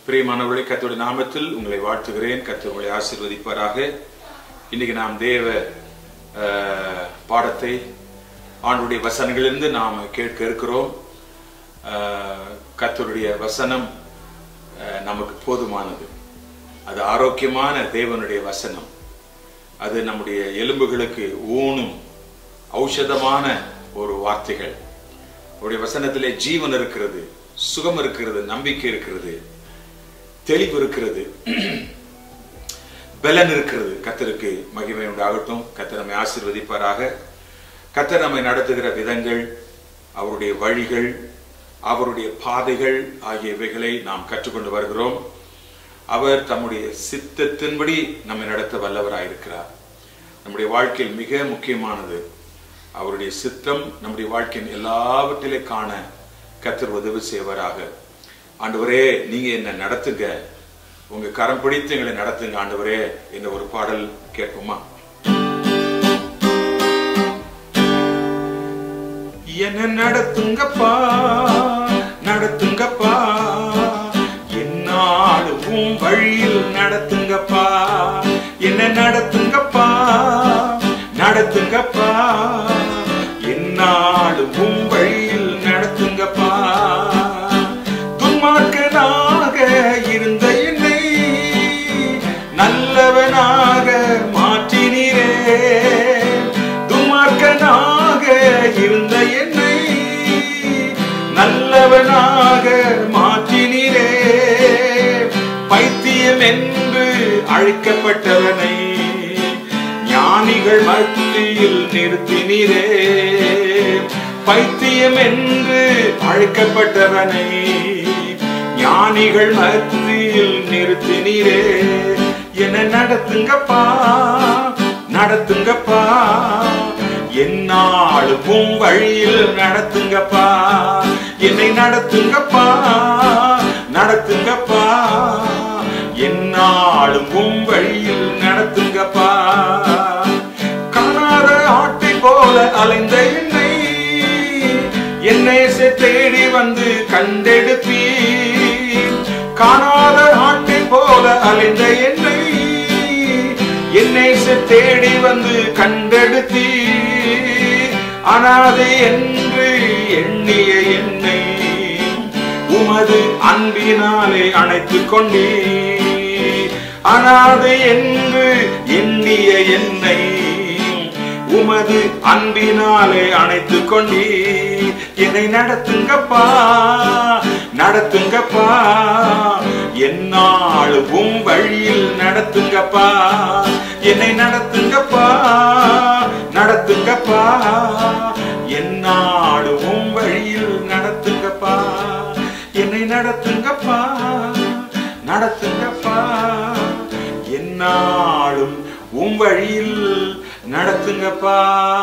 பிரியமானவர்களே கத்தோட நாமத்தில் உங்களை வாழ்த்துகிறேன் கத்தர் உங்களை ஆசீர்வதிப்பாராக இன்னைக்கு நாம் தேவ அஹ், பாடத்தை ஆண்டுடைய வசனங்களிலிருந்து நாம் கேட்க இருக்கிறோம் அஹ், கர்த்தருடைய வசனம் அஹ், நமக்கு போதுமானது அது ஆரோக்கியமான தேவனுடைய வசனம் அது நம்முடைய எலும்புகளுக்கு ஊனும் ஔஷதமான ஒரு வார்த்தைகள் அவருடைய வசனத்திலே ஜீவன் இருக்கிறது சுகம் இருக்கிறது நம்பிக்கை இருக்கிறது தெளிவு இருக்கிறது பலன் இருக்கிறது கத்தருக்கு மகிமை உண்டாகட்டும் கத்தர் நம்மை ஆசீர்வதிப்பாராக கத்தர் நம்மை நடத்துகிற விதங்கள் அவருடைய வழிகள் அவருடைய பாதைகள் ஆகியவைகளை நாம் கற்றுக்கொண்டு வருகிறோம் அவர் தம்முடைய சித்தத்தின்படி நம்மை நடத்த வல்லவராயிருக்கிறார் நம்முடைய வாழ்க்கையில் மிக முக்கியமானது அவருடைய சித்தம் நம்முடைய வாழ்க்கையின் எல்லாவற்றிலே காண கத்தர் உதவி செய்வராக ஆண்டவரே நீங்க என்ன நடத்துங்க உங்க கரம் பிடித்து எங்களை நடத்துங்க ஆண்டவரே என்ற ஒரு பாடல் கேட்போமா என்ன நடத்துங்கப்பா நடத்துங்கப்பா என்னாலும் உன் வழியில் நடத்துங்கப்பா என்ன நடத்துங்கப்பா நடத்துங்கப்பா என்னாலும் உன் வழியில் நடத்துங்கப்பா துன்மார்க்கனாக இருந்த என்னை நல்லவனாக மாற்றினீரே துன்மார்க்கனாக இருந்த என்னை நல்லவனாக மாற்றினீரே பைத்தியம் என்று அழைக்கப்பட்டவனை ஞானிகள் மத்தியில் நிறுத்தினீரே பைத்தியம் என்று அழைக்கப்பட்டவனை ஞானிகள் மத்தியில் நிறுத்தினீரே என்ன நடத்துங்கப்பா நடத்துங்கப்பா என்னாலும் உன் வழியில் நடத்துங்கப்பா என்னை நடத்துங்கப்பா நடத்துங்கப்பா என்னாலும் உன் வழியில் நடத்துங்கப்பா காணாத ஆட்டை போல அலைந்த என்னை என்னை தேடி வந்து கண்டெடுப்பீ காணாத ஆட்டை போல அலைந்த என்னை என்னை தேடி வந்து கண்டெடுத்தீ அனாதை என்று எண்ணிய என்னை உமது அன்பினாலே அணைத்துக் கொண்டீ அனாதை என்று எண்ணிய என்னை உமது அன்பினாலே அணைத்துக் கொண்டீ என்னை நடத்துங்கப்பா நடத்துங்கப்பா என்னாலும் உம் வழியில் நடத்துங்கப்பா என்னை நடத்துங்கப்பா நடத்துங்கப்பா என்னாலும் உம் வழியில் நடத்துங்கப்பா என்னை நடத்துங்கப்பா நடத்துங்கப்பா என்னாலும் உம் வழியில் நடத்துங்கப்பா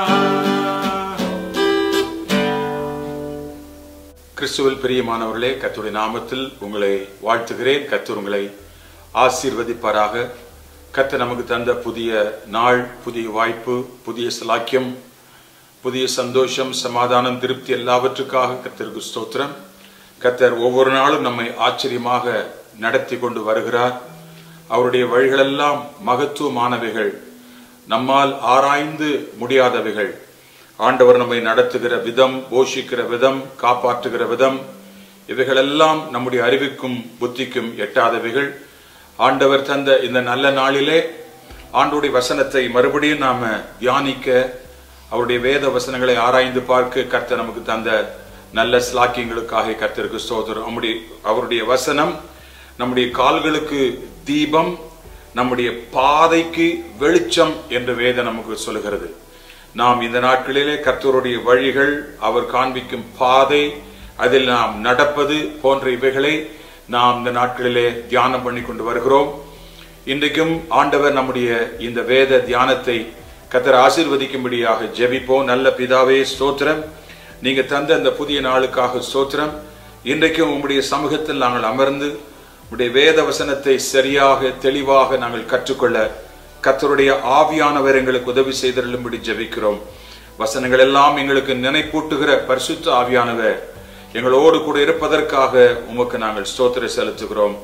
கிறிஸ்துவில் பிரியமானவர்களே கர்த்தருடைய நாமத்தில் உங்களை வாழ்த்துகிறேன் கர்த்தர் உங்களை ஆசீர்வதிப்பாராக கர்த்தர் நமக்கு தந்த புதிய நாள் புதிய வாய்ப்பு புதிய சலாக்கியம் புதிய சந்தோஷம் சமாதானம் திருப்தி எல்லாவற்றுக்காக கர்த்தருக்கு ஸ்தோத்திரம் கர்த்தர் ஒவ்வொரு நாளும் நம்மை ஆச்சரியமாக நடத்தி கொண்டு வருகிறார் அவருடைய வழிகளெல்லாம் மகத்துவமானவைகள் நம்மால் ஆராய்ந்து முடியாதவைகள் ஆண்டவர் நம்மை நடத்துகிற விதம் போஷிக்கிற விதம் காப்பாற்றுகிற விதம் இவைகளெல்லாம் நம்முடைய அறிவுக்கும் புத்திக்கும் எட்டாதவைகள் ஆண்டவர் தந்த இந்த நல்ல நாளிலே ஆண்டுடைய வசனத்தை மறுபடியும் நாம தியானிக்க அவருடைய வேத வசனங்களை ஆராய்ந்து பார்க்க கர்த்தர் நமக்கு தந்த நல்ல ஸ்லாக்கியங்களுக்காக கர்த்தருக்கு ஸ்தோத்திரம் நம்முடைய அவருடைய வசனம் நம்முடைய கால்களுக்கு தீபம் நம்முடைய பாதைக்கு வெளிச்சம் என்று வேதம் நமக்கு சொல்லுகிறது நாம் இந்த நாட்களிலே கர்த்தருடைய வழிகள் அவர் காண்பிக்கும் பாதை அதில் நாம் நடப்பது போன்ற இவைகளை நாம் இந்த நாட்களிலே தியானம் பண்ணி கொண்டு வருகிறோம் இன்றைக்கும் ஆண்டவர் நம்முடைய இந்த வேத தியானத்தை கத்தர் ஆசீர்வதிக்கும்படியாக ஜெபிப்போம் நல்ல பிதாவே ஸ்தோத்திரம் நீங்க தந்த அந்த புதிய நாளுக்காக ஸ்தோத்திரம் இன்றைக்கும் உம்முடைய சமூகத்தில் நாங்கள் அமர்ந்து உம்முடைய வேத வசனத்தை சரியாக தெளிவாக நாங்கள் கற்றுக்கொள்ள கத்தருடைய ஆவியானவர் எங்களுக்கு உதவி செய்தருளும்படி ஜெபிக்கிறோம் வசனங்கள் எல்லாம் எங்களுக்கு நினைப்பூட்டுகிற பரிசுத்த ஆவியானவர் எங்களோடு கூட இருப்பதற்காக உமக்கு நாங்கள் ஸ்தோத்திர செலுத்துகிறோம்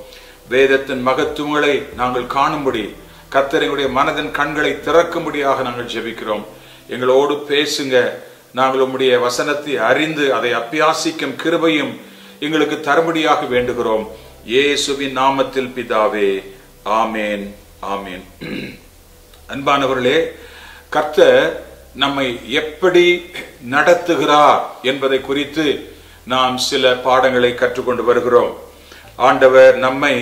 வேதத்தின் மகத்துவங்களை நாங்கள் காணும்படி கத்தரையுடைய மனதின் கண்களை திறக்கும்படியாக நாங்கள் ஜெபிக்கிறோம் எங்களோடு பேசுங்க நாங்கள் உம்முடைய வசனத்தை அறிந்து அதை அப்பியாசிக்கும் கிருபையும் எங்களுக்கு தரும்படியாக வேண்டுகிறோம் இயேசுவின் நாமத்தில் பிதாவே ஆமேன் ஆமேன் அன்பானவர்களே கர்த்தர் நம்மை எப்படி நடத்துகிறார் என்பதை குறித்து நாம் சில பாடங்களை கற்றுக்கொண்டு வருகிறோம் ஆண்டவர் நம்மை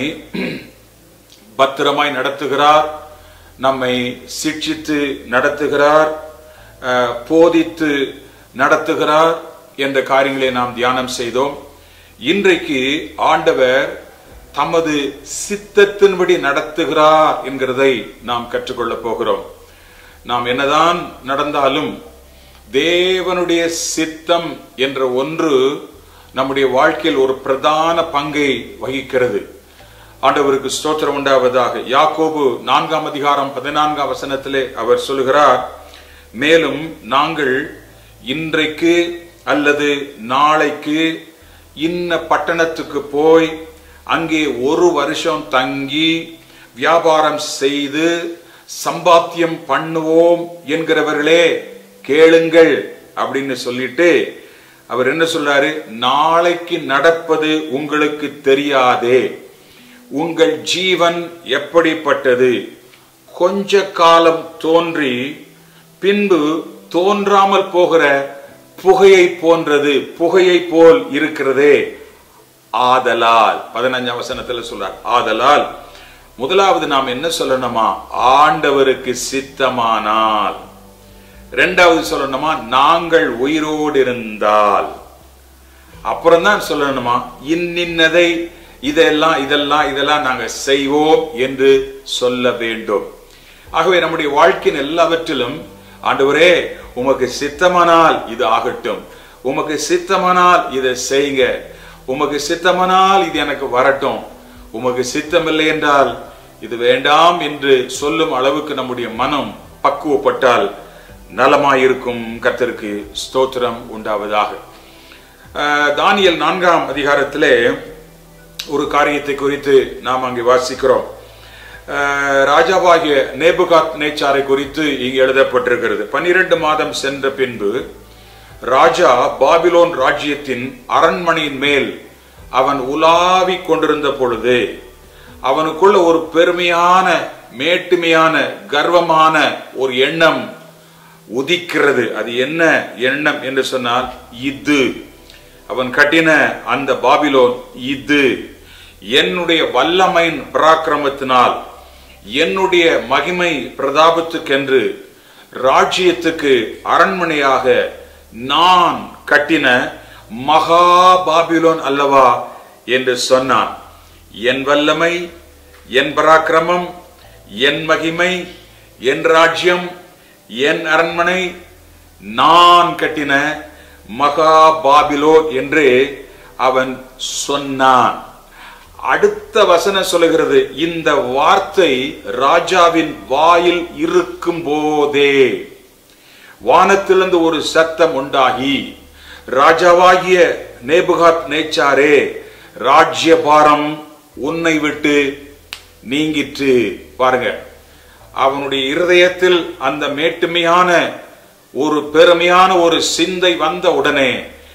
பத்திரமாய் நடத்துகிறார் நம்மை சிக்ஷித்து நடத்துகிறார் அஹ், போதித்து நடத்துகிறார் என்ற காரியங்களை நாம் தியானம் செய்தோம் இன்றைக்கு ஆண்டவர் தமது சித்தத்தின்படி நடத்துகிறார் என்கிறதை நாம் கற்றுக்கொள்ளப் போகிறோம் நாம் என்னதான் நடந்தாலும் தேவனுடைய சித்தம் என்ற ஒன்று நம்முடைய வாழ்க்கையில் ஒரு பிரதான பங்கை வகிக்கிறது ஆண்டவருக்கு ஸ்தோத்திரம் உண்டாவதாக யாக்கோபு நான்காம் அதிகாரம் பதினான்காம் வசனத்திலே அவர் சொல்கிறார் மேலும் நாங்கள் இன்றைக்கு அல்லது நாளைக்கு இன்ன பட்டணத்துக்கு போய் அங்கே ஒரு வருஷம் தங்கி வியாபாரம் செய்து சம்பாத்தியம் பண்ணுவோம் என்கிறவர்களே கேளுங்கள் அப்படின்னு சொல்லிட்டு அவர் என்ன சொல்றாரு நாளைக்கு நடப்பது உங்களுக்கு தெரியாதே உங்கள் ஜீவன் எப்படிப்பட்டது கொஞ்ச காலம் தோன்றி பின்பு தோன்றாமல் போகிற புகையை போன்றது புகையை போல் இருக்கிறதே ஆதலால் பதினஞ்சாம் வசனத்துல சொல்றார் ஆதலால் முதலாவது நாம் என்ன சொல்லணுமா ஆண்டவருக்கு சித்தமானால் ரெண்டாவது சொல்லணுமா நாங்கள் உயிரோடு இருந்தால் அப்புறம் தான் சொல்லணுமா இன்னின்னதை இதெல்லாம் இதெல்லாம் இதெல்லாம் நாங்க செய்வோம் என்று சொல்ல வேண்டும் ஆகவே நம்முடைய வாழ்க்கையின் எல்லாவற்றிலும் ஆண்டவரே உமக்கு சித்தமானால் இது ஆகட்டும் உமக்கு சித்தமானால் இதை செய்யுங்க உமக்கு சித்தமானால் இது எனக்கு வரட்டும் உமக்கு சித்தமில்லை என்றால் இது வேண்டாம் என்று சொல்லும் அளவுக்கு நம்முடைய மனம் பக்குவப்பட்டால் நலமாயிருக்கும் கர்த்தருக்கு ஸ்தோத்திரம் உண்டாவதாக அஹ், தானியேல் நான்காம் அதிகாரத்திலே ஒரு காரியத்தை குறித்து நாம் அங்கே வாசிக்கிறோம் அஹ், ராஜாவாகிய நேபுகாத் நேச்சாரை குறித்து இங்கு எழுதப்பட்டிருக்கிறது பன்னிரண்டு மாதம் சென்ற பின்பு ராஜா பாபிலோன் ராஜ்யத்தின் அரண்மனையின் மேல் அவன் உலாவிக் கொண்டிருந்த பொழுது அவனுக்குள்ள ஒரு பெருமையான மேட்டுமையான கர்வமான ஒரு எண்ணம் உதிக்கிறது அது என்ன எண்ணம் என்று சொன்னால் இது அவன் கட்டின அந்த பாபிலோன் இது என்னுடைய வல்லமையின் பராக்கிரமத்தினால் என்னுடைய மகிமை பிரதாபத்துக்கென்று ராஜ்யத்துக்கு அரண்மனையாக நான் கட்டின மகா பாபிலோன் அல்லவா என்று சொன்னான் என் வல்லமை என் பராக்கிரமம் என் மகிமை என் ராஜ்யம் என் அரண்மனை நான் கட்டின மகா பாபிலோ என்று அவன் சொன்னான் அடுத்த வசனம் சொல்லுகிறது இந்த வார்த்தை ராஜாவின் வாயில் இருக்கும் போதே வானத்திலிருந்து ஒரு சத்தம் உண்டாகி ராஜாவாகிய நேபுகாத் நேச்சாரே ராஜ்யபாரம் உன்னை விட்டு நீங்கிற்று பாருங்க அவனுடைய இருதயத்தில் அந்த மேட்டுமையான ஒரு பெருமையான ஒரு சிந்தை வந்த உடனே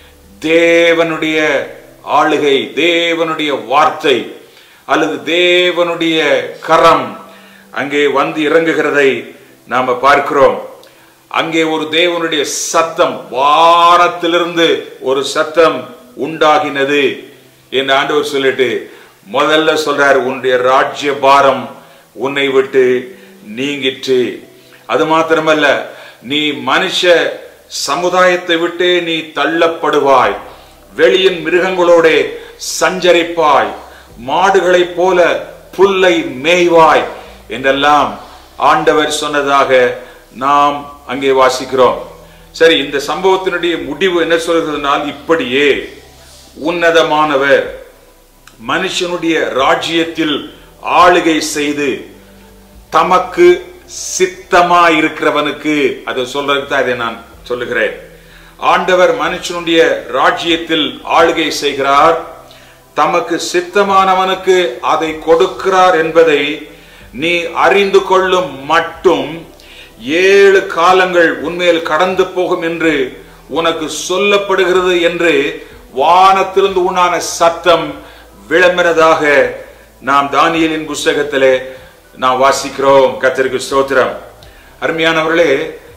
தேவனுடைய ஆளுகை தேவனுடைய வார்த்தை அல்லது தேவனுடைய கரம் அங்கே வந்து இறங்குகிறதை நாம பார்க்கிறோம் அங்கே ஒரு தேவனுடைய சத்தம் வானத்திலிருந்து ஒரு சத்தம் உண்டாகினது என்று ஆண்டவர் சொல்லிட்டு முதல்ல சொல்றாரு உன்னுடைய ராஜ்ய பாரம் உன்னை விட்டு நீங்கிற்று அது மாத்திரமல்ல நீ மனுஷ சமுதாயத்தை விட்டு நீ தள்ளப்படுவாய் வெளியின் மிருகங்களோட சஞ்சரிப்பாய் மாடுகளைப் போல புல்லை மேய்வாய் என்றெல்லாம் ஆண்டவர் சொன்னதாக நாம் அங்கே வாசிக்கிறோம் சரி இந்த சம்பவத்தினுடைய முடிவு என்ன சொல்கிறதுனால் இப்படியே உன்னதமானவர் மனுஷனுடைய ராஜ்யத்தில் ஆளுகை செய்து தமக்கு சித்தமா இருக்கிறவனுக்கு அதை சொல்றதுக்கு தான் இதை நான் சொல்லுகிறேன் ஆண்டவர் மனுஷனுடைய ராஜ்யத்தில் ஆளுகை செய்கிறார் தமக்கு சித்தமானவனுக்கு அதை கொடுக்கிறார் என்பதை நீ அறிந்து கொள்ளும் மட்டும் ஏழு காலங்கள் உண்மையில் கடந்து போகும் என்று உனக்கு சொல்லப்படுகிறது என்று வானத்திலிருந்து உண்டான சத்தம் விளம்பினதாக நாம் தானியலின் புஸ்தகத்திலே நாம் வாசிக்கிறோம் கத்தருக்கு ஸ்தோத்திரம் அருமையானவர்களே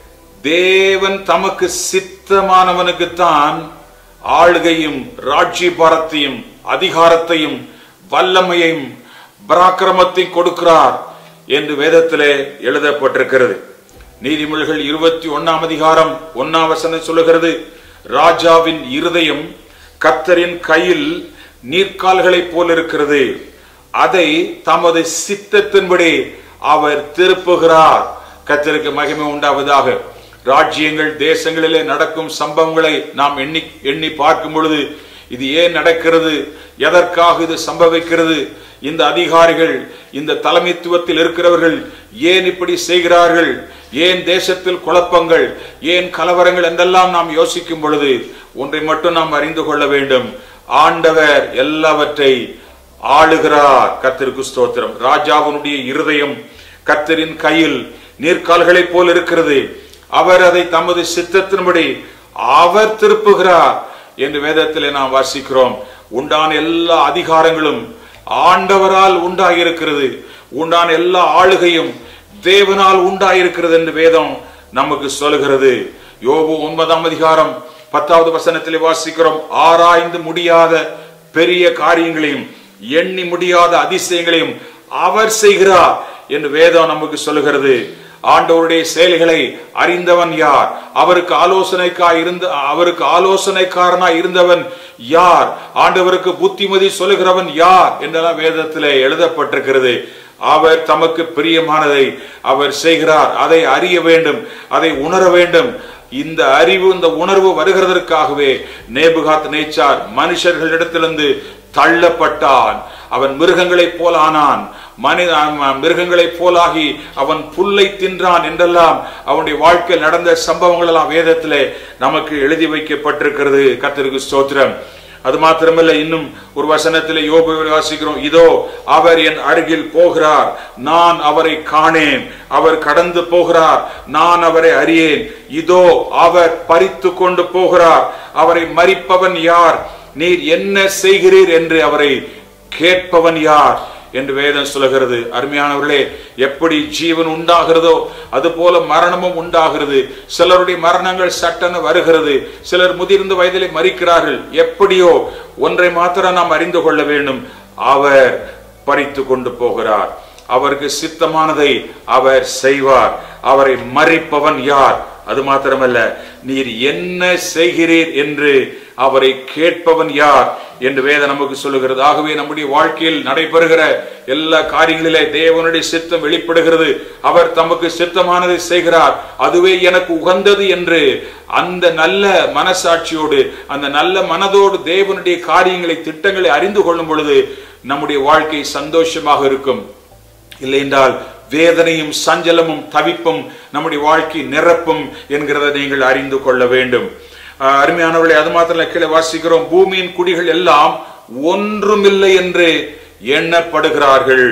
தேவன் தமக்கு சித்தமானவனுக்குத்தான் ஆளுகையும் ராஜ்யபாரத்தையும் அதிகாரத்தையும் வல்லமையையும் பராக்கிரமத்தையும் கொடுக்கிறார் என்று வேதத்திலே எழுதப்பட்டிருக்கிறது நீதிமொழிகள் இருபத்தி ஒன்னாம் அதிகாரம் ஒன்னாம் வசனம் சொல்லுகிறது ராஜாவின் இருதயம் கத்தரின் கையில் நீர்க்கால்களைப் போல் இருக்கிறது அதை தமது சித்தத்தின்படி அவர் திருப்புகிறார் கத்தருக்கு மகிமை உண்டாவதாக ராஜ்யங்கள் தேசங்களிலே நடக்கும் சம்பவங்களை நாம் எண்ணி எண்ணி பார்க்கும் பொழுது இது ஏன் நடக்கிறது எதற்காக இது சம்பவிக்கிறது இந்த அதிகாரிகள் இந்த தலைமைத்துவத்தில் இருக்கிறவர்கள் ஏன் இப்படி செய்கிறார்கள் ஏன் தேசத்தில் குழப்பங்கள் ஏன் கலவரங்கள் என்றெல்லாம் நாம் யோசிக்கும் பொழுது ஒன்றை மட்டும் நாம் அறிந்து கொள்ள வேண்டும் ஆண்டவர் எல்லாவற்றை ஆளுகிறார் கத்திற்கு ஸ்தோத்திரம் ராஜாவினுடைய இருதயம் கத்தரின் கையில் நீர்க்கால்களைப் போல் இருக்கிறது அவர் அதை தமது சித்தத்தின்படி அவர் திருப்புகிறார் என்று வேதத்திலே நாம் வாசிக்கிறோம் உண்டான எல்லா அதிகாரங்களும் ஆண்டவரால் உண்டாகியிருக்கிறது உண்டான எல்லா ஆளுகையும் தேவனால் உண்டாயிருக்கிறது என்று வேதம் நமக்கு சொல்கிறது யோபு ஒன்பதாம் அதிகாரம் பத்தாவது வசனத்திலே வாசிக்கிறோம் ஆராய்ந்து முடியாத பெரிய காரியங்களையும் எண்ணி முடியாத அதிசயங்களையும் அவர் செய்கிறார் என்று வேதம் நமக்கு சொல்லுகிறது ஆண்டவருடைய செயல்களை அறிந்தவன் யார் அவருக்கு ஆலோசனைக்காய் இருந்த அவருக்கு ஆலோசனைக்காரனாய் இருந்தவன் யார் ஆண்டவருக்கு புத்திமதி சொல்லுகிறவன் யார் என்றெல்லாம் வேதத்திலே எழுதப்பட்டிருக்கிறது அவர் தமக்கு பிரியமானதை அவர் செய்கிறார் அதை அறிய வேண்டும் அதை உணர வேண்டும் இந்த அறிவு இந்த உணர்வு வருகிறதற்காகவே நேபுகாத் நேச்சார் மனுஷர்களிடத்திலிருந்து தள்ளப்பட்டான் அவன் மிருகங்களைப் போல் ஆனான் மனித மிருகங்களைப் போலாகி அவன் புல்லை தின்றான் என்றெல்லாம் அவனுடைய வாழ்க்கையில் நடந்த சம்பவங்கள் எல்லாம் வேதத்திலே நமக்கு எழுதி வைக்கப்பட்டிருக்கிறது கத்திற்கு ஸ்தோத்திரம் அது மாத்திரமல்ல இன்னும் ஒரு வசனத்தில் யோபுவில் வாசிக்கிறோம் இதோ அவர் என் அருகில் போகிறார் நான் அவரை காணேன் அவர் கடந்து போகிறார் நான் அவரை அறியேன் இதோ அவர் பறித்து கொண்டு போகிறார் அவரை மறிப்பவன் யார் நீர் என்ன செய்கிறீர் என்று அவரை கேட்பவன் யார் என்று வேதம் சொல்லுகிறது அருமையானவர்களே எப்படி ஜீவன் உண்டாகிறதோ அது போல மரணமும் உண்டாகிறது சிலருடைய மரணங்கள் சட்டென வருகிறது சிலர் முதிர்ந்த வயதிலே மறிக்கிறார்கள் எப்படியோ ஒன்றை மாத்திரம் நாம் அறிந்து கொள்ள வேண்டும் அவர் பறித்து கொண்டு போகிறார் அவருக்கு சித்தமானதை அவர் செய்வார் அவரை மறிப்பவன் யார் அது மாத்திரமல்ல நீர் என்ன செய்கிறீர் என்று அவரை கேட்பவன் யார் என்று வேத நமக்கு சொல்லுகிறது ஆகவே நம்முடைய வாழ்க்கையில் நடைபெறுகிற எல்லா காரியங்களிலே தேவனுடைய சித்தம் வெளிப்படுகிறது அவர் தமக்கு சித்தமானதை செய்கிறார் அதுவே எனக்கு உகந்தது என்று அந்த நல்ல மனசாட்சியோடு அந்த நல்ல மனதோடு தேவனுடைய காரியங்களை திட்டங்களை அறிந்து கொள்ளும் பொழுது நம்முடைய வாழ்க்கை சந்தோஷமாக இருக்கும் இல்லை என்றால் வேதனையும் சஞ்சலமும் தவிப்பும் நம்முடைய வாழ்க்கை நிரப்பும் என்கிறத நீங்கள் அறிந்து கொள்ள வேண்டும் அருமையானவர்களை அது மாத்திரம் கீழே வாசிக்கிறோம் பூமியின் குடிகள் எல்லாம் ஒன்றுமில்லை என்று எண்ணப்படுகிறார்கள்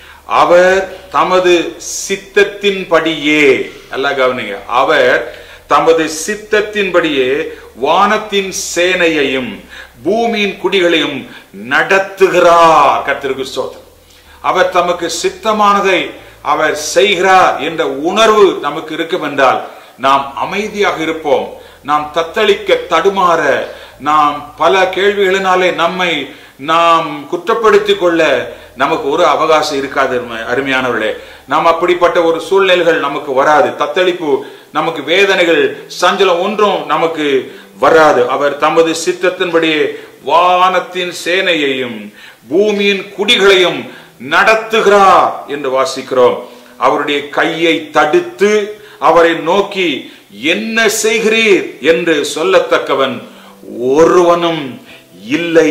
அவர் தமது சித்தத்தின்படியே எல்லாம் கவனிங்க அவர் தமது சித்தத்தின்படியே வானத்தின் சேனையையும் பூமியின் குடிகளையும் நடத்துகிறார் கத்திற்கு ஸ்தோத்திரம் அவர் தமக்கு சித்தமானதை அவர் செய்கிறார் என்ற உணர்வு நமக்கு இருக்கும் என்றால் நாம் அமைதியாக இருப்போம் நாம் தத்தளிக்க தடுமாற நாம் பல கேள்விகளினாலே நம்மை நாம் குற்றப்படுத்திக் கொள்ள நமக்கு ஒரு அவகாசம் இருக்காது அருமையானவர்களே நாம் அப்படிப்பட்ட ஒரு சூழ்நிலைகள் நமக்கு வராது தத்தளிப்பு நமக்கு வேதனைகள் சஞ்சலம் ஒன்றும் நமக்கு வராது அவர் தமது சித்தத்தின்படியே வானத்தின் சேனையையும் பூமியின் குடிகளையும் நடத்துகிறார் என்று வாசிக்கிறோம் அவருடைய கையை தடுத்து அவரை நோக்கி என்ன செய்கிறீர் என்று சொல்லத்தக்கவன் ஒருவனும் இல்லை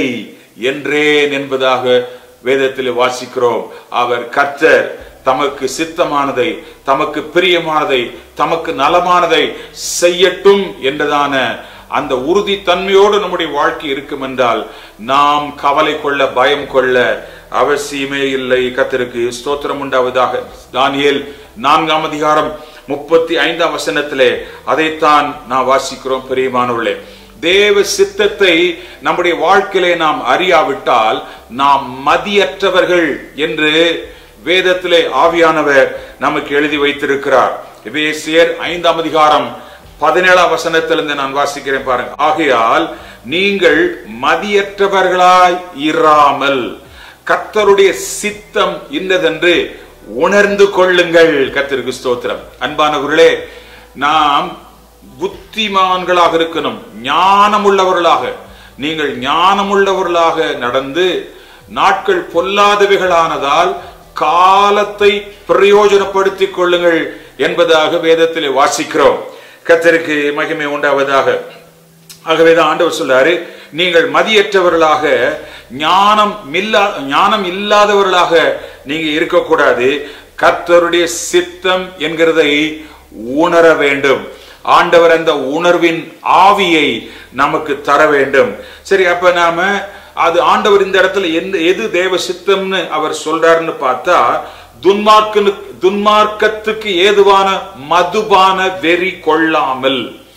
என்றேன் என்பதாக வேதத்தில் வாசிக்கிறோம் அவர் கர்த்தர் தமக்கு சித்தமானதை தமக்கு பிரியமானதை தமக்கு நலமானதை செய்யட்டும் என்றதான அந்த உறுதித்தன்மையோடு நம்முடைய வாழ்க்கை இருக்கும் என்றால் நாம் கவலை கொள்ள பயம் கொள்ள அவசியமே இல்லை கத்திற்கு ஸ்தோத்திரம் உண்டாவதாக தானியேல் நான்காம் அதிகாரம் முப்பத்தி ஐந்தாம் வசனத்திலே அதைத்தான் நான் வாசிக்கிறோம் பெரியமானவர்களே தேவ சித்தத்தை நம்முடைய வாழ்க்கையிலே நாம் அறியாவிட்டால் நாம் மதியற்றவர்கள் என்று வேதத்திலே ஆவியானவர் நமக்கு எழுதி வைத்திருக்கிறார் எபேசியர் ஐந்தாம் அதிகாரம் பதினேழாம் வசனத்திலிருந்து நான் வாசிக்கிறேன் பாருங்க ஆகையால் நீங்கள் மதியற்றவர்களாய் இராமல் கர்த்தருடைய சித்தம் இன்னதென்று உணர்ந்து கொள்ளுங்கள் கர்த்தருக்கு ஸ்தோத்திரம் அன்பானவர்களே நாம் புத்திமான்களாக இருக்கணும் ஞானமுள்ளவர்களாக நீங்கள் ஞானமுள்ளவர்களாக நடந்து நாட்கள் பொல்லாதவைகளானதால் காலத்தை பிரயோஜனப்படுத்திக் கொள்ளுங்கள் என்பதாக வேதத்திலே வாசிக்கிறோம் கத்தருக்கு மகிமை உண்டாவதாக ஆகவேதான் ஆண்டவர் சொல்றாரு நீங்கள் மதியற்றவர்களாக ஞானம் இல்லா ஞானம் இல்லாதவர்களாக நீங்க இருக்கக்கூடாது கர்த்தருடைய சித்தம் என்கிறதை உணர வேண்டும் ஆண்டவர் அந்த உணர்வின் ஆவியை நமக்கு தர வேண்டும் சரி அப்ப நாம அது ஆண்டவர் இந்த இடத்துல எந்த எது தேவ சித்தம்னு அவர் சொல்றாருன்னு பார்த்தா துன்மார்க்கு துன்மார்க்கத்துக்கு ஏதுவான மதுபான வெறி கொள்ளாமல்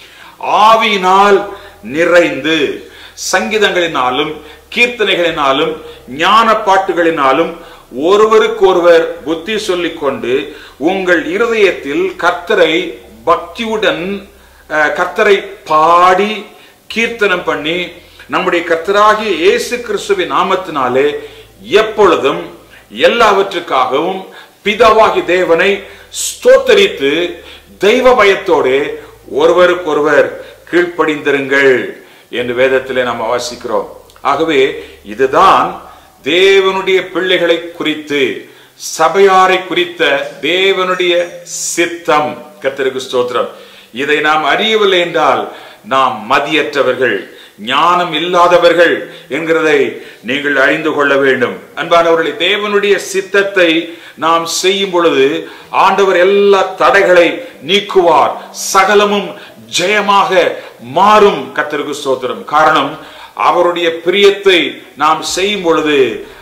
ஆவியினால் நிறைந்து சங்கீதங்களினாலும் கீர்த்தனைகளினாலும் ஞான பாட்டுகளினாலும் ஒருவருக்கொருவர் புத்தி சொல்லிக் கொண்டு உங்கள் இருதயத்தில் கர்த்தரை பக்தியுடன் அஹ், கர்த்தரை பாடி கீர்த்தனம் பண்ணி நம்முடைய கர்த்தராகிய இயேசு கிறிஸ்துவின் நாமத்தினாலே எப்பொழுதும் எல்லாவற்றுக்காகவும் பிதாவாகி தேவனை ஸ்தோத்தரித்து தெய்வ பயத்தோடு ஒருவருக்கொருவர் கீழ்ப்படிந்திருங்கள் என்று வேதத்திலே நாம் வாசிக்கிறோம் ஆகவே இதுதான் தேவனுடைய பிள்ளைகளை குறித்து சபையாரை குறித்த தேவனுடைய சித்தம் கர்த்தருக்கு ஸ்தோத்திரம் இதை நாம் அறியவில்லை என்றால் நாம் மதியற்றவர்கள் ஞானம் இல்லாதவர்கள் என்கிறதை நீங்கள் அறிந்து கொள்ள வேண்டும் அன்பானவர்களே தேவனுடைய சித்தத்தை நாம் செய்யும் பொழுது ஆண்டவர் எல்லா தடைகளை நீக்குவார் சகலமும் ஜெயமாக மாறும் கர்த்தருக்கு ஸ்தோத்திரம் காரணம் அவருடைய பிரியத்தை நாம் செய்யும் பொழுது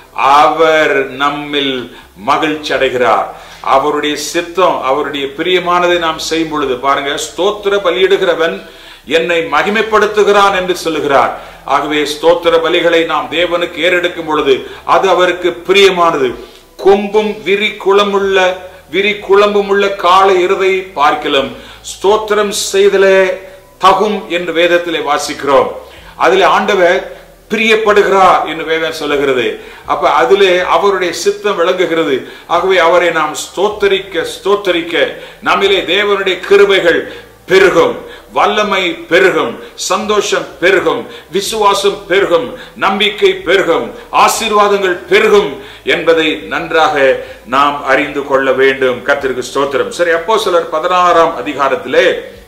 அவர் நம்மில் மகிழ்ச்சி அடைகிறார் அவருடைய சித்தம் அவருடைய பிரியமானதை நாம் செய்யும் பொழுது பாருங்க ஸ்தோத்திர பலியிடுகிறவன் என்னை மகிமைப்படுத்துகிறான் என்று சொல்லுகிறார் ஆகவே ஸ்தோத்திர பலிகளை நாம் தேவனுக்கு ஏறெடுக்கும் பொழுது அது அவருக்கு பிரியமானது கொம்பும் விரி குளமுள்ள விரி குழம்பும் உள்ள காலை இருதை பார்க்கலாம் ஸ்தோத்திரம் செய்தலே தகும் என்று வேதத்திலே வாசிக்கிறோம் அதிலே ஆண்டவர் பிரியப்படுகிறார் என்று வேதம் சொல்லுகிறது அப்ப அதிலே அவருடைய சித்தம் விளங்குகிறது ஆகவே அவரை நாம் ஸ்தோத்தரிக்க ஸ்தோத்தரிக்க நம்மிலே தேவனுடைய கிருபைகள் பெருகும் வல்லமை பெருகும் சந்தோஷம் பெருகும் விசுவாசம் பெருகும் நம்பிக்கை பெருகும் ஆசீர்வாதங்கள் பெருகும் என்பதை நன்றாக நாம் அறிந்து கொள்ள வேண்டும் கர்த்தருக்கு ஸ்தோத்திரம் சரி அப்போ சிலர் பதினாறாம் அதிகாரத்திலே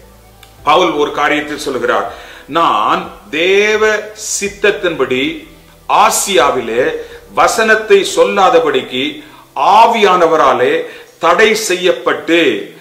பவுல் ஒரு காரியத்தை சொல்கிறார் நான் தேவ சித்தத்தின்படி ஆசியாவிலே வசனத்தை சொல்லாதபடிக்கு ஆவியானவராலே தடை செய்யப்பட்டு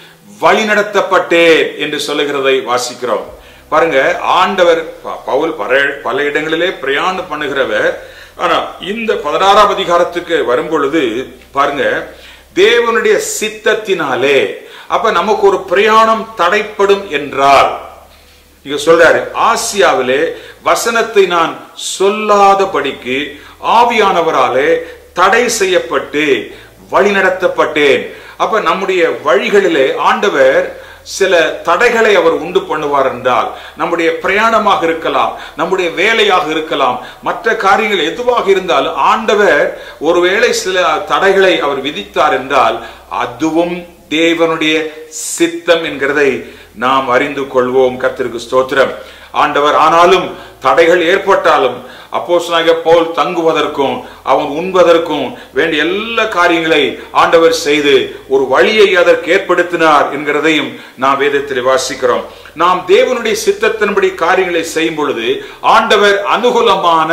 வழிநடத்தப்பட்டேன் என்று சொல்லுகிறதை வாசிக்கிறோம் பாருங்க ஆண்டவர் ப- பவுல் பல- பல இடங்களிலே பிரயாணம் பண்ணுகிறவர் ஆனா இந்த பதினாறாம் அதிகாரத்துக்கு வரும் பொழுது பாருங்க தேவனுடைய சித்தத்தினாலே அப்ப நமக்கு ஒரு பிரயாணம் தடைப்படும் என்றால் இங்க சொல்றாரு ஆசியாவிலே வசனத்தை நான் சொல்லாதபடிக்கு ஆவியானவராலே தடை செய்யப்பட்டு வழிநடத்தப்பட்டேன் அப்ப நம்முடைய வழிகளிலே ஆண்டவர் சில தடைகளை அவர் உண்டு பண்ணுவார் என்றால் நம்முடைய பிரயாணமாக இருக்கலாம் நம்முடைய வேலையாக இருக்கலாம் மற்ற காரியங்கள் எதுவாக இருந்தாலும் ஆண்டவர் ஒருவேளை சில தடைகளை அவர் விதித்தார் என்றால் அதுவும் தேவனுடைய சித்தம் என்கிறதை நாம் அறிந்து கொள்வோம் கர்த்தருக்கு ஸ்தோத்திரம் ஆண்டவர் ஆனாலும் தடைகள் ஏற்பட்டாலும் அப்போஸ்தலனாகிய பவுல் தங்குவதற்கும் அவன் உண்பதற்கும் வேண்டிய எல்லா காரியங்களை ஆண்டவர் செய்து ஒரு வழியை அதற்கு ஏற்படுத்தினார் என்கிறதையும் நாம் வேதத்தில் வாசிக்கிறோம் நாம் தேவனுடைய சித்தத்தின்படி காரியங்களை செய்யும் பொழுது ஆண்டவர் அனுகூலமான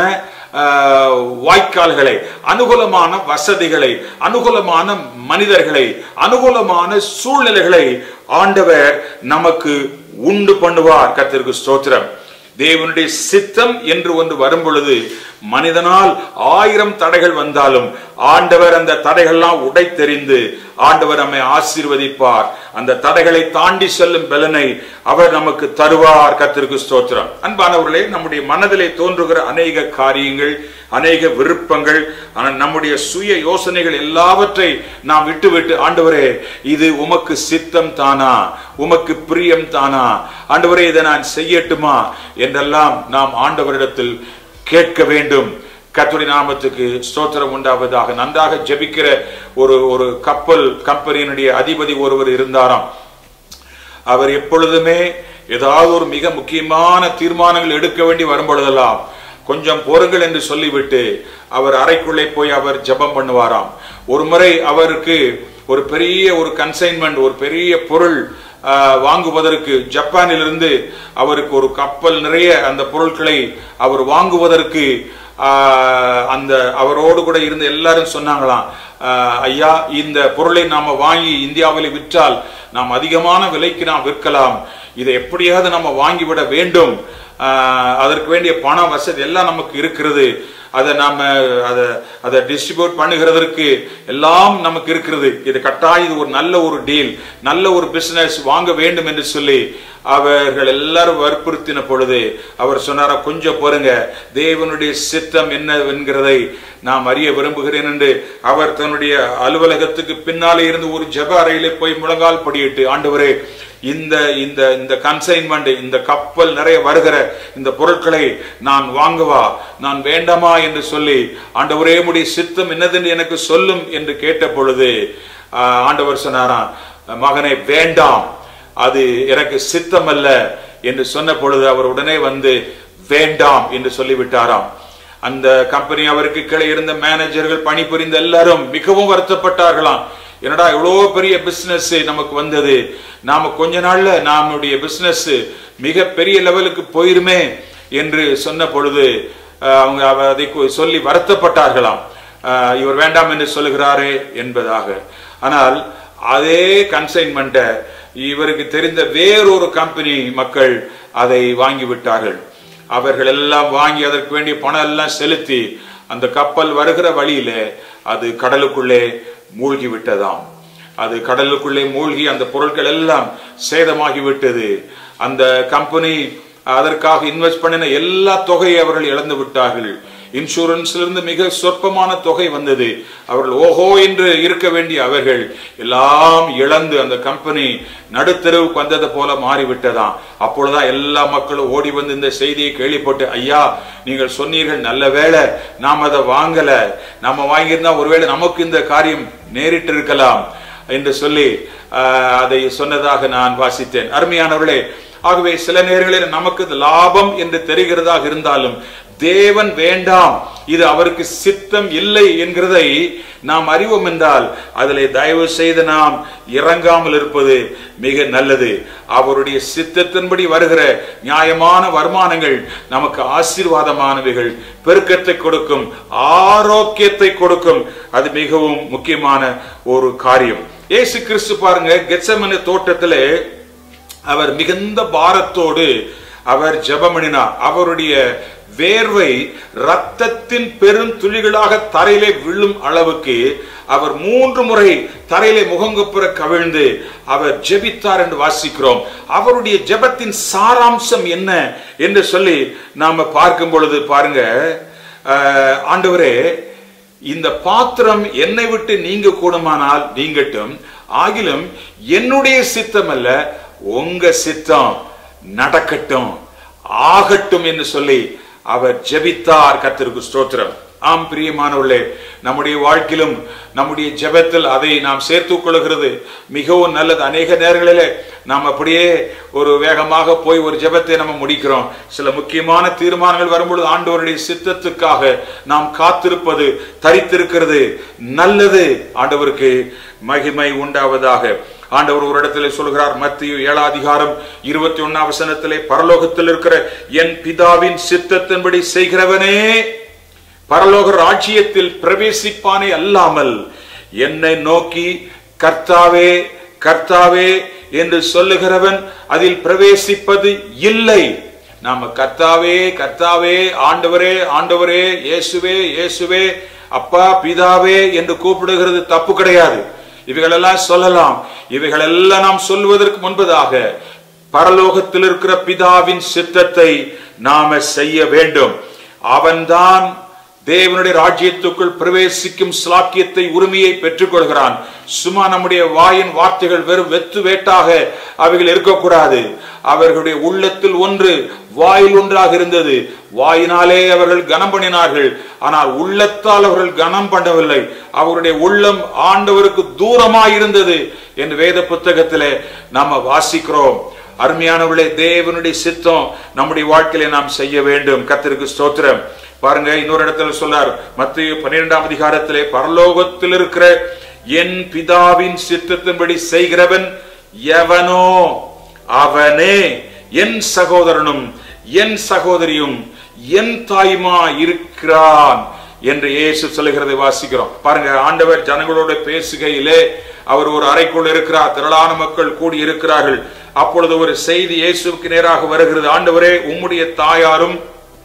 ஆஹ், வாய்க்கால்களை அனுகூலமான வசதிகளை அனுகூலமான மனிதர்களை அனுகூலமான சூழ்நிலைகளை ஆண்டவர் நமக்கு உண்டு பண்ணுவார் கர்த்தருக்கு ஸ்தோத்திரம் தேவனுடைய சித்தம் என்று ஒன்று வரும் பொழுது மனிதனால் ஆயிரம் தடைகள் வந்தாலும் ஆண்டவர் அந்த தடைகள்லாம் உடைத்தெறிந்து ஆண்டவர் நம்மை ஆசீர்வதிப்பார் அந்த தடைகளை தாண்டி செல்லும் பலனை அவர் நமக்கு தருவார் கத்திற்கு ஸ்தோத்திரம் அன்பானவர்களே நம்முடைய மனதிலே தோன்றுகிற அநேக காரியங்கள் அநேக விருப்பங்கள் ஆனால் நம்முடைய சுய யோசனைகள் எல்லாவற்றை நாம் விட்டுவிட்டு ஆண்டவரே இது உமக்கு சித்தம் தானா உமக்கு பிரியம் தானா ஆண்டவரே இதை நான் செய்யட்டுமா என்றெல்லாம் நாம் ஆண்டவரிடத்தில் கேட்க வேண்டும் கத்துடைய நாமத்துக்கு ஸ்தோத்திரம் உண்டாவதாக நன்றாக ஜெபிக்கிற ஒரு ஒரு கப்பல் கம்பெனியினுடைய அதிபதி ஒருவர் இருந்தாராம் அவர் எப்பொழுதுமே ஏதாவது ஒரு மிக முக்கியமான தீர்மானங்கள் எடுக்க வேண்டி வரும் பொழுதெல்லாம் கொஞ்சம் பொறுங்கள் என்று சொல்லிவிட்டு அவர் அறைக்குள்ளே போய் அவர் ஜெபம் பண்ணுவாராம் ஒரு முறை அவருக்கு ஒரு பெரிய ஒரு கன்சைன்மெண்ட் ஒரு பெரிய பொருள் ஆஹ், வாங்குவதற்கு ஜப்பானிலிருந்து அவருக்கு ஒரு கப்பல் நிறைய அந்த பொருட்களை அவர் வாங்குவதற்கு ஆஹ், அந்த அவரோடு கூட இருந்த எல்லாரும் சொன்னாங்களாம் ஆஹ், ஐயா இந்த பொருளை நாம வாங்கி இந்தியாவில் விற்றால் நாம் அதிகமான விலைக்கு நாம் விற்கலாம் இதை எப்படியாவது நம்ம வாங்கிவிட வேண்டும் ஆஹ், அதற்கு வேண்டிய பண வசதி எல்லாம் நமக்கு இருக்கிறது அதை நாம அதை அதை டிஸ்ட்ரிபியூட் பண்ணுகிறதற்கு எல்லாம் நமக்கு இருக்கிறது இது கட்டாயம் இது ஒரு நல்ல ஒரு டீல் நல்ல ஒரு பிசினஸ் வாங்க வேண்டும் என்று சொல்லி அவர்கள் எல்லாரும் வற்புறுத்தின பொழுது அவர் சொன்னாரா கொஞ்சம் பொறுங்க தேவனுடைய சித்தம் என்ன என்கிறதை நாம் அறிய விரும்புகிறேன் என்று அவர் தன்னுடைய அலுவலகத்துக்கு பின்னாலே இருந்து ஒரு ஜெப அறையிலே போய் முழங்கால் படியிட்டு ஆண்டவரே இந்த இந்த இந்த கன்சைன்மெண்ட் இந்த கப்பல் நிறைய வருகிற இந்த பொருட்களை நான் வாங்குவா நான் வேண்டாமா என்று சொல்லி ஆண்டவரே உடைய சித்தம் என்னதென்று எனக்கு சொல்லும் என்று கேட்ட பொழுது ஆஹ், ஆண்டவர் சொன்னாராம் மகனை வேண்டாம் அது எனக்கு சித்தம் அல்ல என்று சொன்ன பொழுது அவர் உடனே வந்து வேண்டாம் என்று சொல்லிவிட்டாராம் அந்த கம்பெனி அவருக்கு கீழே இருந்த மேனேஜர்கள் பணிபுரிந்த எல்லாரும் மிகவும் வருத்தப்பட்டார்களாம் என்னடா இவ்வளோ பெரிய பிசினஸ் நமக்கு வந்தது நாம கொஞ்ச நாள்ல நம்முடைய பிசினஸ் மிக பெரிய லெவலுக்கு போயிருமே என்று சொன்ன பொழுது அஹ், அவங்க அவ- அதை கு- சொல்லி வருத்தப்பட்டார்களாம் அஹ், இவர் வேண்டாம் என்று சொல்லுகிறாரே என்பதாக ஆனால் அதே கன்சைன்மெண்ட்டை இவருக்கு தெரிந்த வேறொரு கம்பெனி மக்கள் அதை வாங்கி விட்டார்கள் அவர்கள் எல்லாம் வாங்கி அதற்கு வேண்டிய பணம் எல்லாம் செலுத்தி அந்த கப்பல் வருகிற வழியில அது கடலுக்குள்ளே மூழ்கி விட்டதாம் அது கடலுக்குள்ளே மூழ்கி அந்த பொருட்கள் எல்லாம் சேதமாகி விட்டது அந்த கம்பெனி அதற்காக இன்வெஸ்ட் பண்ணின எல்லா தொகையை அவர்கள் இழந்து விட்டார்கள் இன்சூரன்ஸ்ல இருந்து மிக சொற்பமான தொகை வந்தது அவர்கள் ஓஹோ என்று இருக்க வேண்டிய அவர்கள் எல்லாம் இழந்து அந்த கம்பெனி நடுத்தெருவுக்கு வந்தது போல மாறிவிட்டதாம் அப்பொழுதுதான் எல்லா மக்களும் ஓடி வந்து இந்த செய்தியை கேள்விப்பட்டு ஐயா நீங்கள் சொன்னீர்கள் நல்ல வேளை நாம் அதை வாங்கல நம்ம வாங்கியிருந்தா ஒருவேளை நமக்கு இந்த காரியம் நேரிட்டு இருக்கலாம் என்று சொல்லி ஆஹ், அதை சொன்னதாக நான் வாசித்தேன் அருமையானவர்களே ஆகவே சில நேரங்களில் நமக்கு இது லாபம் என்று தெரிகிறதாக இருந்தாலும் தேவன் வேண்டாம் இது அவருக்கு சித்தம் இல்லை என்கிறதை நாம் அறிவோம் என்றால் அதிலே தயவு செய்து நாம் இறங்காமல் இருப்பது மிக நல்லது அவருடைய சித்தத்தின்படி வருகிற நியாயமான வருமானங்கள் நமக்கு ஆசீர்வாதமானவைகள் பெருக்கத்தை கொடுக்கும் ஆரோக்கியத்தை கொடுக்கும் அது மிகவும் முக்கியமான ஒரு காரியம் இயேசு கிறிஸ்து பாருங்க கெத்செமனே தோட்டத்திலே அவர் மிகுந்த பாரத்தோடு அவர் ஜெபமணினார் அவருடைய வேர்வை ரத்தத்தின் பெரும் துளிகளாக தரையிலே விழும் அளவுக்கு அவர் மூன்று முறை தரையிலே முகங்குப்புற கவிழ்ந்து அவர் ஜெபித்தார் என்று வாசிக்கிறோம் அவருடைய ஜெபத்தின் சாராம்சம் என்ன என்று சொல்லி நாம பார்க்கும் பொழுது பாருங்க அஹ், ஆண்டவரே இந்த பாத்திரம் என்னை விட்டு நீங்க கூடுமானால் நீங்கட்டும் ஆகிலும் என்னுடைய சித்தம் அல்ல உங்க சித்தம் நடக்கட்டும் ஆகட்டும் என்று சொல்லி அவர் ஜெபித்தார் கர்த்தருக்கு ஸ்தோத்திரம் ஆம் பிரியமானவர்களே நம்முடைய வாழ்க்கையிலும் நம்முடைய ஜெபத்தில் அதை நாம் சேர்த்துக் கொள்கிறது மிகவும் நல்லது அநேக நேரங்களிலே நாம் அப்படியே ஒரு வேகமாக போய் ஒரு ஜெபத்தை நம்ம முடிக்கிறோம் சில முக்கியமான தீர்மானங்கள் வரும்பொழுது ஆண்டவருடைய சித்தத்துக்காக நாம் காத்திருப்பது தரித்திருக்கிறது நல்லது ஆண்டவருக்கு மகிமை உண்டாவதாக ஆண்டவர் ஒரு இடத்திலே சொல்கிறார் மத்திய ஏழாம் அதிகாரம் இருபத்தி ஒன்னாம் வசனத்திலே பரலோகத்தில் இருக்கிற என் பிதாவின் சித்தத்தின்படி செய்கிறவனே பரலோக ராஜ்யத்தில் பிரவேசிப்பானே அல்லாமல் என்னை நோக்கி கர்த்தாவே கர்த்தாவே என்று சொல்லுகிறவன் அதில் பிரவேசிப்பது இல்லை நாம கர்த்தாவே கர்த்தாவே ஆண்டவரே ஆண்டவரே இயேசுவே இயேசுவே அப்பா பிதாவே என்று கூப்பிடுகிறது தப்பு கிடையாது இவைகளெல்லாம் சொல்லலாம் இவைகளெல்லாம் நாம் சொல்வதற்கு முன்பதாக பரலோகத்தில் இருக்கிற பிதாவின் சித்தத்தை நாம செய்ய வேண்டும் அவன்தான் தேவனுடைய ராஜ்யத்துக்குள் பிரவேசிக்கும் ஸ்லாக்கியத்தை உரிமையை பெற்றுக் கொள்கிறான் சும்மா நம்முடைய வாயின் வார்த்தைகள் வெறும் வெத்து வேட்டாக அவைகள் இருக்கக்கூடாது அவர்களுடைய உள்ளத்தில் ஒன்று வாயில் ஒன்றாக இருந்தது வாயினாலே அவர்கள் கனம் பண்ணினார்கள் ஆனால் உள்ளத்தால் அவர்கள் கனம் பண்ணவில்லை அவருடைய உள்ளம் ஆண்டவருக்கு தூரமாய் இருந்தது என்று வேத புத்தகத்திலே நாம வாசிக்கிறோம் அருமையானவர்களே தேவனுடைய சித்தம் நம்முடைய வாழ்க்கையில நாம் செய்ய வேண்டும் கத்திற்கு ஸ்தோத்திரம் பாருங்க இன்னொரு இடத்துல சொல்லார் மத்திய பன்னிரெண்டாம் அதிகாரத்திலே பரலோகத்தில் இருக்கிற என் பிதாவின் சித்தத்தின்படி செய்கிறவன் எவனோ அவனே என் சகோதரனும் என் சகோதரியும் என் தாய்மா இருக்கிறான் என்று இயேசு சொல்லுகிறதை வாசிக்கிறோம் பாருங்க ஆண்டவர் ஜனங்களோட பேசுகையிலே அவர் ஒரு அறைக்குள் இருக்கிறார் திரளான மக்கள் கூடி இருக்கிறார்கள் அப்பொழுது ஒரு செய்தி இயேசுக்கு நேராக வருகிறது ஆண்டவரே உம்முடைய தாயாரும்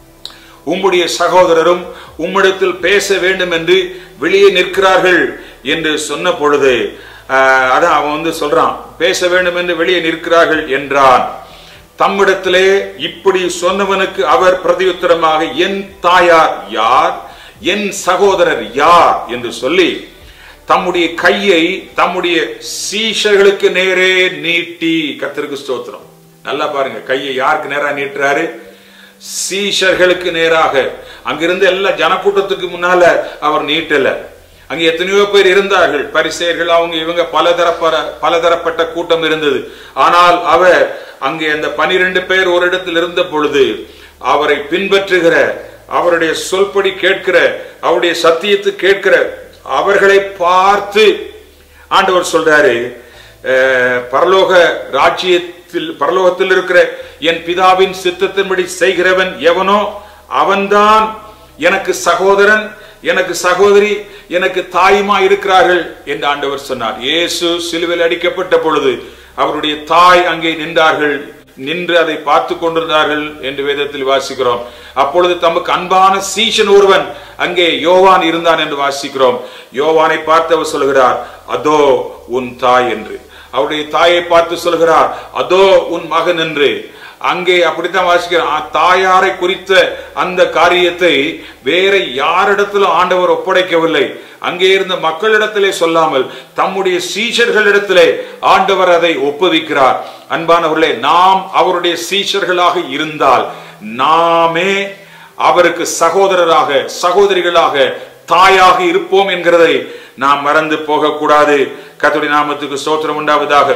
உம்முடைய சகோதரரும் உம்மிடத்தில் பேச வேண்டும் என்று வெளியே நிற்கிறார்கள் என்று சொன்ன பொழுது ஆஹ், அதான் அவன் வந்து சொல்றான் பேச வேண்டும் என்று வெளியே நிற்கிறார்கள் என்றான் தம்மிடத்திலே இப்படி சொன்னவனுக்கு அவர் பிரதியுத்தரமாக என் தாயார் யார் என் சகோதரர் யார் என்று சொல்லி தம்முடைய கையை தம்முடைய சீஷர்களுக்கு நேரே நீட்டி கத்திற்கு ஸ்தோத்திரம் நல்லா பாருங்க கையை யாருக்கு நேரா நீட்டுறாரு சீஷர்களுக்கு நேராக அங்கிருந்து எல்லா ஜனக்கூட்டத்துக்கு முன்னால அவர் நீட்டல அங்க எத்தனையோ பேர் இருந்தார்கள் பரிசேயர்கள் அவங்க இவங்க பலதரப்பட பலதரப்பட்ட கூட்டம் இருந்தது ஆனால் அவர் அங்கே அந்த பனிரெண்டு பேர் ஒரு இடத்தில் இருந்த பொழுது அவரை பின்பற்றுகிற அவருடைய சொல்படி கேட்கிற அவருடைய சத்தியத்தை கேட்கிற அவர்களை பார்த்து ஆண்டவர் சொல்றாரு அஹ், பரலோக ராஜ்யத்தில் பரலோகத்தில் இருக்கிற என் பிதாவின் சித்தத்தின்படி செய்கிறவன் எவனோ அவன்தான் எனக்கு சகோதரன் எனக்கு சகோதரி எனக்கு தாயுமா இருக்கிறார்கள் என்று ஆண்டவர் சொன்னார் இயேசு சிலுவையில் அடிக்கப்பட்ட பொழுது அவருடைய தாய் அங்கே நின்றார்கள் நின்று அதை பார்த்து கொண்டிருந்தார்கள் என்று வேதத்தில் வாசிக்கிறோம் அப்பொழுது தமக்கு அன்பான சீஷன் ஒருவன் அங்கே யோவான் இருந்தான் என்று வாசிக்கிறோம் யோவானை பார்த்து அவர் சொல்கிறார் அதோ உன் தாய் என்று அவருடைய தாயை பார்த்து சொல்கிறார் அதோ உன் மகன் என்று அங்கே அப்படித்தான் வாசிக்கிறார் ஆ, தாயாரை குறித்த அந்த காரியத்தை வேற யாரிடத்திலும் ஆண்டவர் ஒப்படைக்கவில்லை அங்கே இருந்த மக்களிடத்திலே சொல்லாமல் தம்முடைய சீஷர்களிடத்திலே ஆண்டவர் அதை ஒப்புவிக்கிறார் அன்பானவர்களே நாம் அவருடைய சீஷர்களாக இருந்தால் நாமே அவருக்கு சகோதரராக சகோதரிகளாக தாயாக இருப்போம் என்கிறதை நாம் மறந்து போகக்கூடாது கர்த்தருடைய நாமத்துக்கு ஸ்தோத்திரம் உண்டாவதாக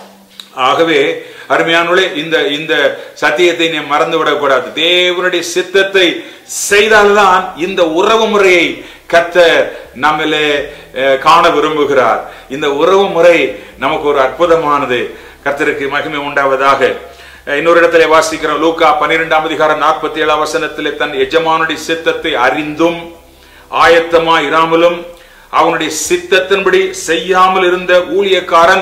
ஆகவே அருமையானவர்களே இந்த இந்த சத்தியத்தை நீ மறந்து விடக்கூடாது தேவனுடைய சித்தத்தை செய்தால்தான் இந்த உறவு முறையை கர்த்தர் நம்மிலே அஹ், காண விரும்புகிறார் இந்த உறவு முறை நமக்கு ஒரு அற்புதமானது கர்த்தருக்கு மகிமை உண்டாவதாக அஹ், இன்னொரு இடத்திலே வாசிக்கிறோம் லூக்கா பன்னிரெண்டாம் அதிகாரம் நாற்பத்தி ஏழாம் வசனத்திலே தன் எஜமானுடைய சித்தத்தை அறிந்தும் ஆயத்தமா இராமலும் அவனுடைய சித்தத்தின்படி செய்யாமல் இருந்த ஊழியக்காரன்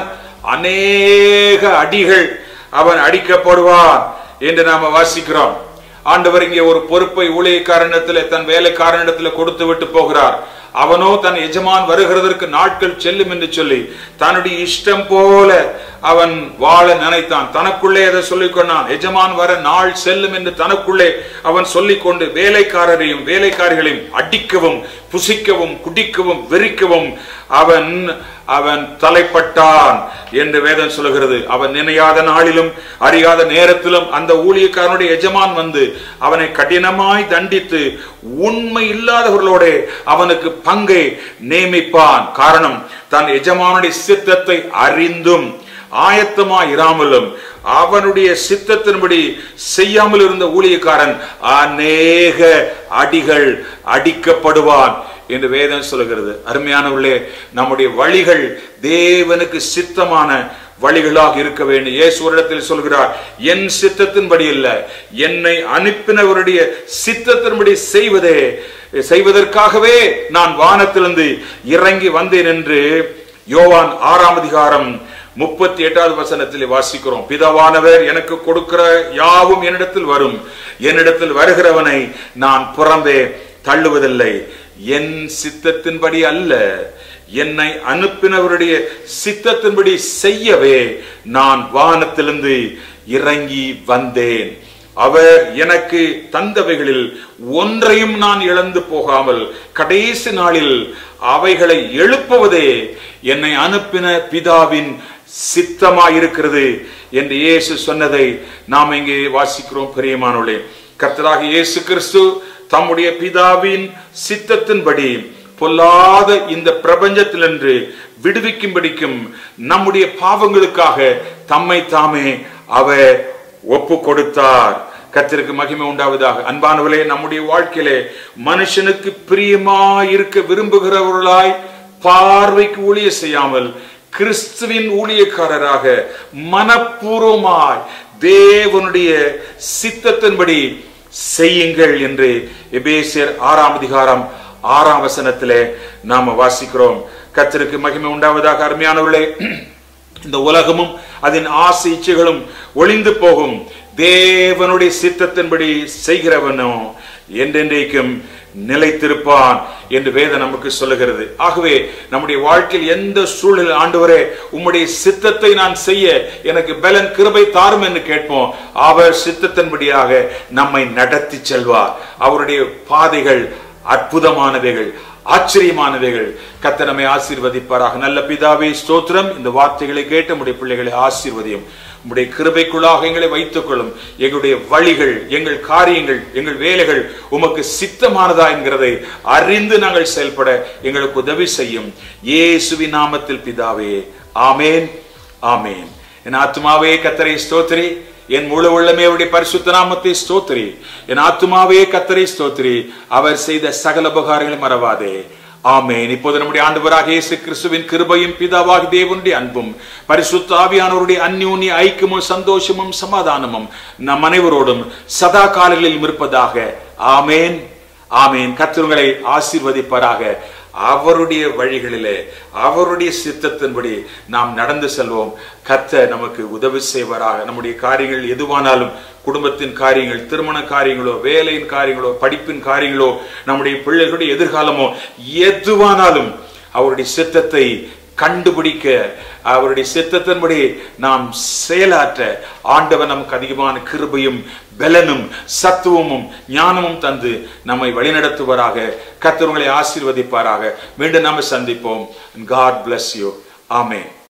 அநேக அடிகள் அவன் அடிக்கப்படுவான் என்று நாம வாசிக்கிறோம் ஆண்டவர் இங்கே ஒரு பொறுப்பை ஊழியக்காரனிடத்திலே தன் வேலைக்காரனிடத்திலே கொடுத்து விட்டு போகிறார் அவனோ தன் எஜமான் வருகிறதற்கு நாட்கள் செல்லும் என்று சொல்லி தன்னுடைய இஷ்டம் போல அவன் வாழ நினைத்தான் தனக்குள்ளே அதை சொல்லிக் கொண்டான் எஜமான் வர நாள் செல்லும் என்று தனக்குள்ளே அவன் சொல்லிக்கொண்டு வேலைக்காரரையும் வேலைக்காரிகளையும் அடிக்கவும் புசிக்கவும் குடிக்கவும் வெறிக்கவும் அவன் அவன் தலைப்பட்டான் என்று வேதம் சொல்லுகிறது அவன் நினையாத நாளிலும் அறியாத நேரத்திலும் அந்த ஊழியக்காரனுடைய எஜமான் வந்து அவனை கடினமாய் தண்டித்து உண்மை இல்லாதவர்களோட அவனுக்கு பங்கை நியமிப்பான் காரணம் தன் எஜமானுடைய சித்தத்தை அறிந்தும் ஆயத்தமா இராமலும் அவனுடைய சித்தத்தின்படி செய்யாமல் இருந்த ஊழியக்காரன் அநேக அடிகள் அடிக்கப்படுவான் என்று வேதம் சொல்லுகிறது அருமையானவர்களே நம்முடைய வழிகள் தேவனுக்கு சித்தமான வழிகளாக இருக்க வேண்டும் இயேசு ஒரு இடத்தில் சொல்கிறார் என் சித்தத்தின்படி இல்ல என்னை அனுப்பினவருடைய சித்தத்தின்படி செய்வதே செய்வதற்காகவே நான் வானத்திலிருந்து இறங்கி வந்தேன் என்று யோவான் ஆறாம் அதிகாரம் முப்பத்தி எட்டாவது வசனத்தில் வாசிக்கிறோம் பிதாவானவர் எனக்கு கொடுக்கிற யாவும் என்னிடத்தில் வரும் என்னிடத்தில் வருகிறவனை நான் புறம்பே தள்ளுவதில்லை என் சித்தத்தின்படி அல்ல என்னை அனுப்பினவருடைய சித்தத்தின்படி செய்யவே நான் வானத்திலிருந்து இறங்கி வந்தேன் அவர் எனக்கு தந்தவைகளில் ஒன்றையும் நான் இழந்து போகாமல் கடைசி நாளில் அவைகளை எழுப்புவதே என்னை அனுப்பின பிதாவின் சித்தமாயிருக்கிறது என்று இயேசு சொன்னதை நாம் இங்கே வாசிக்கிறோம் பிரியமானோளே கர்த்தராக இயேசு கிறிஸ்து தம்முடைய பிதாவின் சித்தத்தின்படி பொல்லாத இந்த பிரபஞ்சத்திலிருந்து விடுவிக்கும்படிக்கும் நம்முடைய பாவங்களுக்காக தம்மை தாமே அவர் ஒப்பு கொடுத்தார் கத்திற்கு மகிமை உண்டாவதாக அன்பானவர்களே நம்முடைய வாழ்க்கையிலே மனுஷனுக்கு பிரியமா இருக்க விரும்புகிறவர்களாய் பார்வைக்கு ஊழிய செய்யாமல் கிறிஸ்துவின் ஊழியக்காரராக மனப்பூர்வமாய் தேவனுடைய சித்தத்தின்படி செய்யுங்கள் என்று எபேசியர் ஆறாம் அதிகாரம் ஆறாம் வசனத்திலே நாம வாசிக்கிறோம் கத்திற்கு மகிமை உண்டாவதாக அருமையானவர்களே இந்த உலகமும் அதன் ஆசை இச்சைகளும் ஒளிந்து போகும் தேவனுடைய சித்தத்தின்படி செய்கிறவனோ என்றென்றைக்கும் நிலைத்திருப்பான் என்று வேதம் நமக்கு சொல்லுகிறது ஆகவே நம்முடைய வாழ்க்கையில் எந்த சூழல் ஆண்டவரே உம்முடைய சித்தத்தை நான் செய்ய எனக்கு பலன் கிருபை தாரும் என்று கேட்போம் அவர் சித்தத்தின்படியாக நம்மை நடத்தி செல்வார் அவருடைய பாதைகள் அற்புதமானவைகள் ஆச்சரியமானவைகள் கத்த நம்மை ஆசீர்வதிப்பாராக நல்ல பிதாவே ஸ்தோத்திரம் இந்த வார்த்தைகளை கேட்ட நம்முடைய பிள்ளைகளை ஆசீர்வதியும் உம்முடைய கிருபைக்குள்ளாக எங்களை வைத்துக் கொள்ளும் எங்களுடைய வழிகள் எங்கள் காரியங்கள் எங்கள் வேலைகள் உமக்கு சித்தமானதா என்கிறதை அறிந்து நாங்கள் செயல்பட எங்களுக்கு உதவி செய்யும் இயேசுவின் நாமத்தில் பிதாவே ஆமேன் ஆமேன் என் ஆத்மாவே கத்தரை ஸ்தோத்திரி என் முழு உள்ளமே அவருடைய பரிசுத்த நாமத்தை ஸ்தோத்திரி என் ஆத்மாவே கத்தரை ஸ்தோத்திரி அவர் செய்த சகல உபகாரங்களை மறவாதே ஆமேன் இப்போது நம்முடைய ஆண்டவராக இயேசு கிறிஸ்துவின் கிருபையும் பிதாவாக தேவனுடைய அன்பும் பரிசுத்த ஆவியானவருடைய அந்யூன்ய ஐக்கியமும் சந்தோஷமும் சமாதானமும் நம் அனைவரோடும் சதா காலங்களில் இருப்பதாக ஆமேன் ஆமேன் கத்திரங்களை ஆசீர்வதிப்பாராக அவருடைய வழிகளிலே அவருடைய சித்தத்தின்படி நாம் நடந்து செல்வோம் கத்த நமக்கு உதவி செய்வாராக நம்முடைய காரியங்கள் எதுவானாலும் குடும்பத்தின் காரியங்கள் திருமண காரியங்களோ வேலையின் காரியங்களோ படிப்பின் காரியங்களோ நம்முடைய பிள்ளைகளுடைய எதிர்காலமோ எதுவானாலும் அவருடைய சித்தத்தை கண்டுபிடிக்க அவருடைய சித்தத்தின்படி நாம் செயலாற்ற ஆண்டவர் நமக்கு அதிகமான கிருபையும் பலனும் சத்துவமும் ஞானமும் தந்து நம்மை வழிநடத்துவராக கத்தவங்களை ஆசீர்வதிப்பாராக மீண்டும் நாம சந்திப்போம் காட் பிளஸ் யூ ஆமே